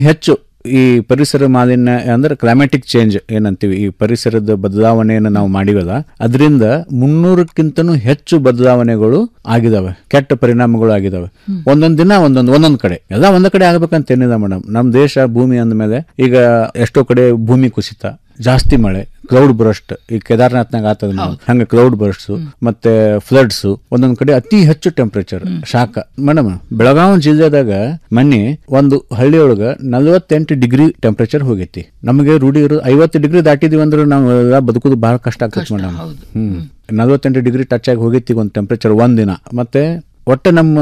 ಹೆಚ್ಚು ಈ ಪರಿಸರ ಮಾಲಿನ್ಯ ಅಂದ್ರೆ ಕ್ಲೈಮ್ಯಾಟಿಕ್ ಚೇಂಜ್ ಏನಂತೀವಿ ಈ ಪರಿಸರದ ಬದಲಾವಣೆಯನ್ನು ನಾವು ಮಾಡಿವಲ್ಲ ಅದರಿಂದ ಮುನ್ನೂರಕ್ಕಿಂತನೂ ಹೆಚ್ಚು ಬದಲಾವಣೆಗಳು ಆಗಿದಾವೆ ಕೆಟ್ಟ ಪರಿಣಾಮಗಳು ಆಗಿದಾವೆ ಒಂದೊಂದ್ ದಿನ ಒಂದೊಂದು ಒಂದೊಂದ್ ಕಡೆ ಎಲ್ಲ ಒಂದ್ ಕಡೆ ಆಗ್ಬೇಕಂತ ಏನಿಲ್ಲ ಮೇಡಮ್ ನಮ್ ದೇಶ ಭೂಮಿ ಅಂದ್ಮೇಲೆ ಈಗ ಎಷ್ಟೋ ಕಡೆ ಭೂಮಿ ಕುಸಿತ ಜಾಸ್ತಿ ಮಳೆ ಕ್ಲೌಡ್ ಬರ್ಸ್ಟ್ ಈ ಕೇದಾರ್ನಾಥ್ನಾಗ ಆತದ ಮೇಡಮ್ ಹಂಗ ಕ್ಲೌಡ್ ಬರ್ಸ್ಟ್ ಮತ್ತೆ ಫ್ಲಡ್ಸ್ ಒಂದೊಂದ್ ಕಡೆ ಅತಿ ಹೆಚ್ಚು ಟೆಂಪರೇಚರ್ ಶಾಖ ಮೇಡಮ್ ಬೆಳಗಾವಿ ಜಿಲ್ಲೆದಾಗ ಮೊನ್ನೆ ಒಂದು ಹಳ್ಳಿಯೊಳಗ ನಲವತ್ತೆಂಟು ಡಿಗ್ರಿ ಟೆಂಪರೇಚರ್ ಹೋಗೈತಿ ನಮಗೆ ರೂಢಿ ಇರೋ ಐವತ್ತು ಡಿಗ್ರಿ ದಾಟಿದೀವಿ ಅಂದ್ರೆ ನಾವು ಎಲ್ಲ ಬದುಕೋದು ಬಹಳ ಕಷ್ಟ ಆಗ್ತದೆ ಮೇಡಮ್ ಹೌದು. ಹ್ಮ್ ನಲವತ್ತೆಂಟು ಡಿಗ್ರಿ ಟಚ್ ಆಗಿ ಹೋಗೈತಿ ಒಂದು ಟೆಂಪರೇಚರ್ ಒಂದಿನ ಮತ್ತೆ ಒಟ್ಟು ನಮ್ಮ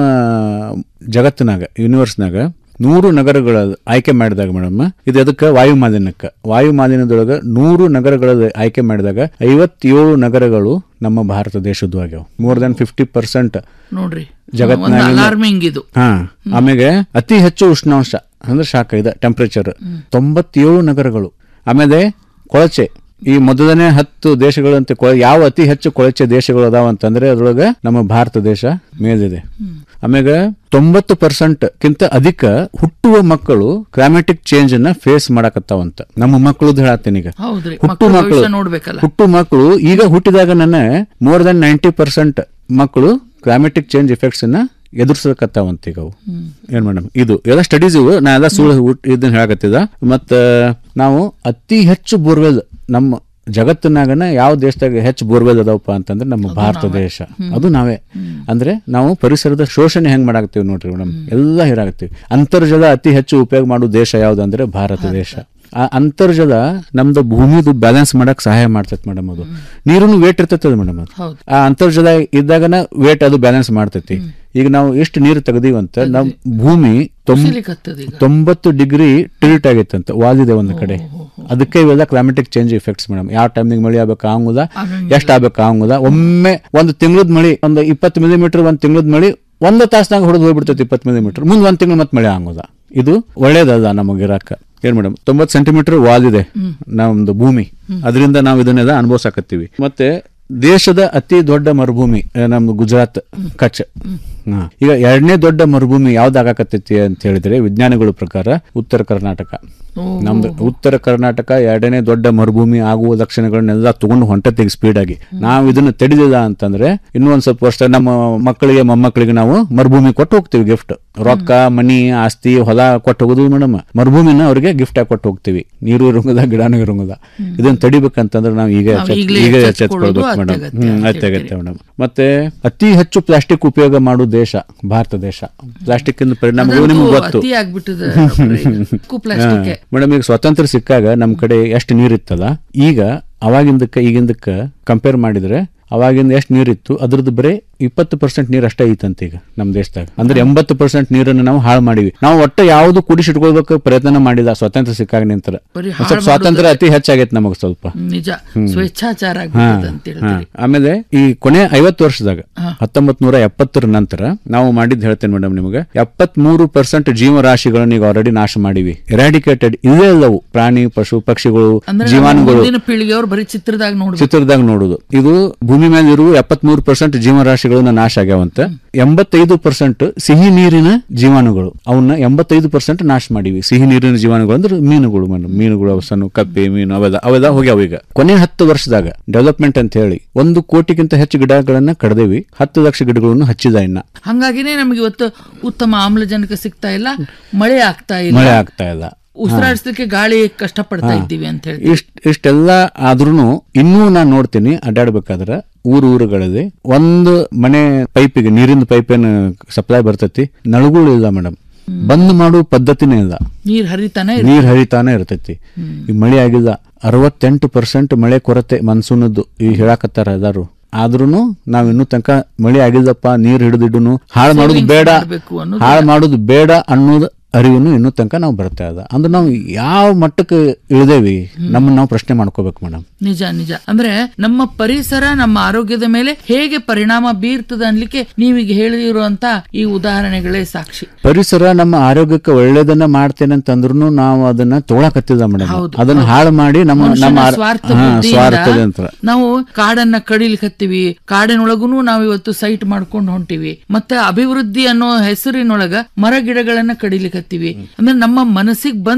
ಜಗತ್ತಿನಾಗ ಯೂನಿವರ್ಸ್ನಾಗ ನೂರು ನಗರಗಳ ಆಯ್ಕೆ ಮಾಡಿದಾಗ ಮೇಡಮ್ ಇದು ಅದಕ್ಕೆ ವಾಯು ಮಾಲಿನ್ಯಕ್ಕೆ ವಾಯು ಮಾಲಿನ್ಯದೊಳಗೆ ನೂರು ನಗರಗಳ ಆಯ್ಕೆ ಮಾಡಿದಾಗ ಐವತ್ತೇಳು ನಗರಗಳು ನಮ್ಮ ಭಾರತ ದೇಶದ್ದು ಆಗ್ಯಾವ ಮೋರ್ ದನ್ ಫಿಫ್ಟಿ ಪರ್ಸೆಂಟ್ ನೋಡ್ರಿ ಜಗತ್ನಾಗಿನ- ಒಂದು ಅಲಾರ್ಮಿಂಗ್ ಇದು ಹಾ ಆಮೇಲೆ ಅತಿ ಹೆಚ್ಚು ಉಷ್ಣಾಂಶ ಅಂದ್ರೆ ಶಾಖ ಇದೆ ಟೆಂಪರೇಚರ್ ತೊಂಬತ್ತೇಳು ನಗರಗಳು ಆಮೇಲೆ ಕೊಳಚೆ ಈ ಮೊದಲನೇ ಹತ್ತು ದೇಶಗಳಂತೆ ಕೊಳ- ಯಾವ ಅತಿ ಹೆಚ್ಚು ಕೊಳಚೆ ದೇಶಗಳು ಅದಾವ ಅಂತಂದ್ರೆ ಅದ್ರೊಳಗ ನಮ್ಮ ಭಾರತ ದೇಶ ಮೇಲಿದೆ ಆಮೇಲೆ ತೊಂಬತ್ತು ಪರ್ಸೆಂಟ್ ಕಿಂತ ಅಧಿಕ ಹುಟ್ಟುವ ಮಕ್ಕಳು ಕ್ಲೈಮ್ಯಾಟಿಕ್ ಚೇಂಜ್ ಅನ್ನ ಫೇಸ್ ಮಾಡಕತ್ತಾವಂತ ನಮ್ಮ ಮಕ್ಕಳು ಹೇಳತ್ತೀನಿ ಈಗ ಹೌದ್ರಿ ಹುಟ್ಟು ಮಕ್ಕಳ ಮಕ್ಕಳು ಭವಿಷ್ಯ ನೋಡ್ಬೇಕಲ್ಲ ಹುಟ್ಟು ಮಕ್ಕಳು ಈಗ ಹುಟ್ಟಿದಾಗ ನನ್ನ ಮೋರ್ ದನ್ ನೈಂಟಿ ಪರ್ಸೆಂಟ್ ಮಕ್ಕಳು ಕ್ಲೈಮೆಟಿಕ್ ಚೇಂಜ್ ಎಫೆಕ್ಟ್ಸ್ ಅನ್ನ ಎದುರಿಸಕತ್ತಾವಂತ ಈಗ ಅವು ಏನ್ ಮೇಡಮ್ ಇದು ಎಲ್ಲ ಸ್ಟಡೀಸ್ ಇವು ನಾ ಎಲ್ಲ ಸುಳ್ಳು ಹುಟ್- ಇದನ್ನ ಹೇಳಕತ್ತಿದ ಮತ್ತ ನಾವು ಅತಿ ಹೆಚ್ಚು ಬೋರ್ವೆಲ್ ನಮ್ಮ ಜಗತ್ತಿನಾಗನ ಯಾವ ದೇಶದಾಗ ಹೆಚ್ಚು ಬೋರ್ವೆಲ್ ಅದಾವಪ್ಪ ಅಂತಂದ್ರೆ ನಮ್ಮ ಭಾರತ ದೇಶ ಅದು ನಾವೇ ಅಂದ್ರೆ ನಾವು ಪರಿಸರದ ಶೋಷಣೆ ಹೆಂಗ್ ಮಾಡಾಕತ್ತೀವಿ ನೋಡ್ರಿ ಮೇಡಮ್ ಎಲ್ಲ ಹೇರಾಕತ್ತೀವಿ ಅಂತರ್ಜಲ ಅತಿ ಹೆಚ್ಚು ಉಪಯೋಗ ಮಾಡೋ ದೇಶ ಯಾವ್ದಂದ್ರೆ ಭಾರತ ದೇಶ ಆ ಅಂತರ್ಜಲ ನಮ್ದು ಭೂಮಿದು ಬ್ಯಾಲೆನ್ಸ್ ಮಾಡಕ್ ಸಹಾಯ ಮಾಡ್ತೈತಿ ಮೇಡಮ್ ಅದು ನೀರನ್ನು ವೇಟ್ ಇರ್ತೈತದ ಮೇಡಮ್ ಅದು ಹೌದು ಆ ಅಂತರ್ಜಲ ಇದ್ದಾಗನ ವೇಟ್ ಅದು ಬ್ಯಾಲೆನ್ಸ್ ಮಾಡ್ತೈತಿ ಈಗ ನಾವು ಎಷ್ಟು ನೀರು ತೆಗ್ದೀವಂತ ನಮ್ ಭೂಮಿ ತೊಂಬ ಸಿಲಿಕತ್ತದ ಈಗ ತೊಂಬತ್ತು ಡಿಗ್ರಿ ಟಿಲ್ಟ್ ಆಗೈತಂತ ವಾಲಿದೆ ಒಂದ್ ಕಡೆ ಅದಕ್ಕೆ ಇವೆಲ್ಲ ಕ್ಲೈಮೆಟಿಕ್ ಚೇಂಜ್ ಇಫೆಕ್ಟ್ಸ್ ಮೇಡಮ್ ಯಾವ ಟೈಮಿಗೆ ಮಳಿ ಆಗ್ಬೇಕು ಆಗಂಗುದ ಎಷ್ಟ್ ಆಗ್ಬೇಕು ಆಗಂಗುದ ಒಮ್ಮೆ ಒಂದು ತಿಂಗಳದ ಮಳಿ ಒಂದು ಇಪ್ಪತ್ತು ಮಿಲಿಮೀಟರ್ ಒಂದ್ ತಿಂಗಳದ ಮಳಿ ಒಂದು ತಾಸ್ನಾಗ ಹೊಡೆದು ಹೋಗ್ಬಿಡ್ತೈತಿ ಇಪ್ಪತ್ತು ಮಿಲಿಮೀಟರ್ ಮುಂದ್ ಒಂದ್ ತಿಂಗಳು ಮತ್ತೆ ಮಳೆ ಆಗುದ ಇದು ಒಳ್ಳೇದಲ್ಲ ನಮಗಿರಾಕ ಏನ್ ಮೇಡಮ್ ತೊಂಬತ್ ಸೆಂಟಿಮೀಟರ್ ವಾಲ್ ಇದೆ ನಮ್ದು ಭೂಮಿ ಅದರಿಂದ ನಾವು ಇದನ್ನೆಲ್ಲ ಅನುಭವಿಸಕತ್ತೀವಿ ಮತ್ತೆ ದೇಶದ ಅತಿ ದೊಡ್ಡ ಮರುಭೂಮಿ ಆ, ನಮ್ದು ಗುಜರಾತ್ ಕಚ್ ಹಾ. ಈಗ ಎರಡನೇ ದೊಡ್ಡ ಮರುಭೂಮಿ ಯಾವ್ದಾಗಕತ್ತೈತಿ ಅಂತ ಹೇಳಿದ್ರೆ ವಿಜ್ಞಾನಿಗಳ ಪ್ರಕಾರ ಉತ್ತರ ಕರ್ನಾಟಕ ನಮ್ದು ಉತ್ತರ ಕರ್ನಾಟಕ ಎರಡನೇ ದೊಡ್ಡ ಮರುಭೂಮಿ ಆಗುವ ಲಕ್ಷಣಗಳನ್ನೆಲ್ಲ ತಗೊಂಡು ಹೊಂಟತ್ತೀಗ ಸ್ಪೀಡ್ ಆಗಿ ನಾವು ಇದನ್ನ ತಡಿಲಿಲ್ಲ ಅಂತಂದ್ರೆ ಇನ್ನೂ ಒಂದ್ ಸ್ವಲ್ಪ ವರ್ಷ ನಮ್ಮ ಮಕ್ಕಳಿಗೆ ಮೊಮ್ಮಕ್ಕಳಿಗೆ ನಾವು ಮರುಭೂಮಿ ಕೊಟ್ಟು ಹೋಗ್ತೀವಿ ಗಿಫ್ಟ್ ರೊಕ್ಕ ಮನಿ ಆಸ್ತಿ ಹೊಲ ಕೊಟ್ಟು ಹೋಗೋದು ಮೇಡಮ್ ಮರುಭೂಮಿನ ಅವ್ರಿಗೆ ಗಿಫ್ಟ್ ಆಗಿ ಕೊಟ್ಟು ಹೋಗ್ತೀವಿ ನೀರು ಇರಂಗದ ಗಿಡನೂ ಇರಂಗದ ಇದನ್ನ ತಡಿಬೇಕಂತಂದ್ರೆ ನಾವು ಈಗ ನಾವು ಎಚ್ಚೆತ್- ಈಗ್ಲೇ ಈಗ ಎಚ್ಚೆತ್ಕೊಳ್ಳೋದು ಎಚ್ಚೆತ್ಕೊಳ್ಬೇಕು ಮೇಡಮ್ ಅತ್ಯಗತ್ಯ ಹ್ಮ್ ಅಂತ ಅತ್ಯಗತ್ಯ ಮೇಡಮ್ ಮತ್ತೆ ಅತಿ ಹೆಚ್ಚು ಪ್ಲಾಸ್ಟಿಕ್ ಉಪಯೋಗ ಮಾಡೋ ದೇಶ ಭಾರತ ದೇಶ ಪ್ಲಾಸ್ಟಿಕ್ ಇಂದ ಪರಿಣಾಮಗಳು ಅದಂತೂ ನಿಮ್ಗೆ ಗೊತ್ತು ಅತಿ ಆಗ್ಬಿಟ್ಟದ ಪ್ಲಾಸ್ಟಿಕ್ ಮೇಡಮ್ ಈಗ ಸ್ವಾತಂತ್ರ್ಯ ಸಿಕ್ಕಾಗ ನಮ್ ಕಡೆ ಎಷ್ಟು ನೀರಿತ್ತಲ್ಲ ಈಗ ಅವಾಗಿಂದಕ್ಕ ಈಗಿಂದಕ್ಕ ಕಂಪೇರ್ ಮಾಡಿದ್ರೆ ಅವಾಗಿಂದ ಎಷ್ಟು ನೀರಿತ್ತು ಅದ್ರದ್ದು ಬರೀ ಇಪ್ಪತ್ತು ಪರ್ಸೆಂಟ್ ನೀರು ಅಷ್ಟೇ ಐತಂತ ಈಗ ನಮ್ಮ ದೇಶದಾಗ ಅಂದ್ರೆ ಎಂಬತ್ತು ಪರ್ಸೆಂಟ್ ನೀರನ್ನು ನಾವು ಹಾಳು ಮಾಡಿವಿ ನಾವು ಒಟ್ಟು ಯಾವ್ದು ಕುಡಿಸಿಟ್ಕೊಳ್ಬೇಕು ಪ್ರಯತ್ನ ಮಾಡಿಲ್ಲ ಸ್ವಾತಂತ್ರ್ಯ ಸಿಕ್ಕಾಗ ನಿಂತರ ಬರೀ ಒಂದ್ ಸ್ವಲ್ಪ ಸ್ವಾತಂತ್ರ್ಯ ಅತಿ ಹೆಚ್ಚಾಗೈತೆ ನಮಗ್ ಸ್ವಲ್ಪ ನಿಜ ಸ್ವೇಚ್ಛಾಚಾರ ಹಾ, ಆಗ್ಬಿಟ್ಟದ ಅಂತ ಹಾ. ಹೇಳ್ತೀರಿ ಆಮೇಲೆ ಈ ಕೊನೆ ಐವತ್ತು ವರ್ಷದಾಗ ಹತ್ತೊಂಬತ್ ನೂರ ಎಪ್ಪತ್ತರ ನಂತರ ನಾವು ಮಾಡಿದ್ ಹೇಳ್ತೇನೆ ಮೇಡಮ್ ನಿಮಗೆ ಎಪ್ಪತ್ ಮೂರು ಪರ್ಸೆಂಟ್ ಜೀವರಾಶಿಗಳನ್ನ ಈಗ ಆಲ್ರೆಡಿ ನಾಶ ಮಾಡಿವಿ ಎರಾಡಿಕೇಟೆಡ್ ಇದೇ ಅಲ್ಲವು ಪ್ರಾಣಿ ಪಶು ಪಕ್ಷಿಗಳು ಅಂದ್ರೆ ನಮ್ಮ ಜೀವಾಣುಗಳು ಮುಂದಿನ ಪೀಳಿಗೆಯವ್ರು ಬರೀ ಚಿತ್ರದಾಗ ನೋಡ್ಬೇಕು ಚಿತ್ರದಾಗ ನೋಡುದು ಇದು ಭೂಮಿ ಮೇಲೆ ಇರುವ ಎಪ್ಪತ್ ಮೂರು ಪರ್ಸೆಂಟ್ ಜೀವರಾಶಿಗಳನ್ನ ನಾಶ ಆಗ್ಯಾವಂತ ಎಂಬತ್ತೈದು ಪರ್ಸೆಂಟ್ ಸಿಹಿ ನೀರಿನ ಜೀವಾಣುಗಳು ಅವನ್ನ ಎಂಬತ್ತೈದು ಪರ್ಸೆಂಟ್ ನಾಶ ಮಾಡಿವಿ ಸಿಹಿ ನೀರಿನ ಜೀವಾಣುಗಳು ಅಂದ್ರೆ ಮೀನುಗಳು ಮೇಡಮ್ ಮೀನುಗಳು ಅವು ಸಣ್ಣ ಕಪ್ಪೆ ಮೀನು ಅವೆಲ್ಲ ಅವೆಲ್ಲ ಹೋಗ್ಯಾವ ಈಗ ಕೊನೆ ಹತ್ತು ವರ್ಷದಾಗ ಡೆವಲಪ್ಮೆಂಟ್ ಅಂತ ಹೇಳಿ ಒಂದು ಕೋಟಿಗಿಂತ ಹೆಚ್ಚು ಗಿಡಗಳನ್ನ ಕಡ್ದೇವಿ ಹತ್ತು ಲಕ್ಷ ಗಿಡಗಳನ್ನು ಹಚ್ಚಿದ ಇನ್ನ ಹಂಗಾಗಿನೇ ನಮ್ಗೆ ಇವತ್ತು ಉತ್ತಮ ಆಮ್ಲಜನಕ ಸಿಗ್ತಾ ಇಲ್ಲ ಮಳೆ ಆಗ್ತಾ ಇಲ್ಲ ಮಳೆ ಆಗ್ತಾ ಇಲ್ಲ ಉಸಿರಾಡಿಸ್ಲಿಕ್ಕೆ ಗಾಳಿ ಕಷ್ಟಪಡ್ತಾ ಇದ್ದೀವಿ ಅಂತ ಹೇಳಿ ಇಷ್ಟ ಇಷ್ಟೆಲ್ಲ ಆದ್ರೂನು ಇನ್ನೂ ನಾನ್ ನೋಡ್ತೀನಿ ಅಡ್ಡಾಡ್ಬೇಕಾದ್ರ ಊರು ಊರುಗಳಲ್ಲಿ ಒಂದು ಮನೆ ಪೈಪಿಗೆ ನೀರಿನ ಪೈಪ್ ಏನು ಸಪ್ಲೈ ಬರ್ತೈತಿ ನಳಗಳು ಇಲ್ಲ ಮೇಡಮ್ ಬಂದ್ ಮಾಡುವ ಪದ್ಧತಿನೇ ಇಲ್ಲ ನೀರ್ ಹರಿತಾನೆ ಇರ್- ನೀರ್ ಹರಿತಾನೆ ಇರ್ತೈತಿ ಈ ಮಳೆ ಆಗಿಲ್ಲ ಅರವತ್ತೆಂಟು ಪರ್ಸೆಂಟ್ ಮಳೆ ಕೊರತೆ ಮನ್ಸೂನದ್ದು ಈ ಹೇಳಾಕತ್ತಾರ ಎಲ್ಲಾರು ಆದ್ರೂನು ನಾವ್ ಇನ್ನೂ ತನಕ ಮಳೆ ಆಗಿಲ್ಲಪ್ಪ ನೀರ್ ಹಿಡಿದಿಡುನು ಹಾಳು ಮಾಡೋದು ಬೇಡ ಮಾಡ್ಬೇಕು ಅನ್ನೋದು ಹಾಳು ಮಾಡೋದು ಬೇಡ ಅನ್ನೋದು ಅರಿವನ್ನು ಇನ್ನೂ ತನಕ ನಾವು ಬರ್ತಾ ಇದ ಅಂದ್ರೆ ನಾವು ಯಾವ ಮಟ್ಟಕ್ಕೆ ಇಳಿದೇವಿ ನಮ್ಮನ್ನ ನಾವು ಪ್ರಶ್ನೆ ಮಾಡ್ಕೋಬೇಕು ಮೇಡಮ್ ನಿಜ ನಿಜ ಅಂದ್ರೆ ನಮ್ಮ ಪರಿಸರ ನಮ್ಮ ಆರೋಗ್ಯದ ಮೇಲೆ ಹೇಗೆ ಪರಿಣಾಮ ಬೀರ್ತದೆ ಅನ್ಲಿಕ್ಕೆ ನೀವೀಗ ಹೇಳಿರುವಂತ ಈ ಉದಾಹರಣೆಗಳೇ ಸಾಕ್ಷಿ ಪರಿಸರ ನಮ್ಮ ಆರೋಗ್ಯಕ್ಕೆ ಒಳ್ಳೇದನ್ನ ಮಾಡ್ತೇನೆ ಅಂತಂದ್ರೂ ನಾವು ಅದನ್ನ ತೊಗೊಳಕತ್ತಿಲ್ಲ ಮೇಡಮ್ ಅದನ್ನ ಹಾಳು ಮಾಡಿ ನಮ್ಮ ನಮ್ಮ ಮನುಷ್ಯನ ಆರ- ಸ್ವಾರ್ಥ ಹಾ, ಬುದ್ಧಿಯಿಂದ ಸ್ವಾರ್ಥದಿಂದ ನಾವು ಕಾಡನ್ನ ಕಡಿಲಿಕತ್ತೀವಿ ಕಾಡಿನೊಳಗುನು ನಾವು ಇವತ್ತು ಸೈಟ್ ಮಾಡ್ಕೊಂಡು ಹೊಂಟಿವಿ ಮತ್ತೆ ಅಭಿವೃದ್ಧಿ ಅನ್ನೋ ಹೆಸರಿನೊಳಗ ಮರ ಗಿಡಗಳನ್ನ ಕಡಿಲಿಕತ್ತೀವಿ ಮಾಡಾಕತ್ತೀವಿ ಅಂದ್ರೆ ನಮ್ಮ ಮನಸ್ಸಿಗೆ ಬಂದ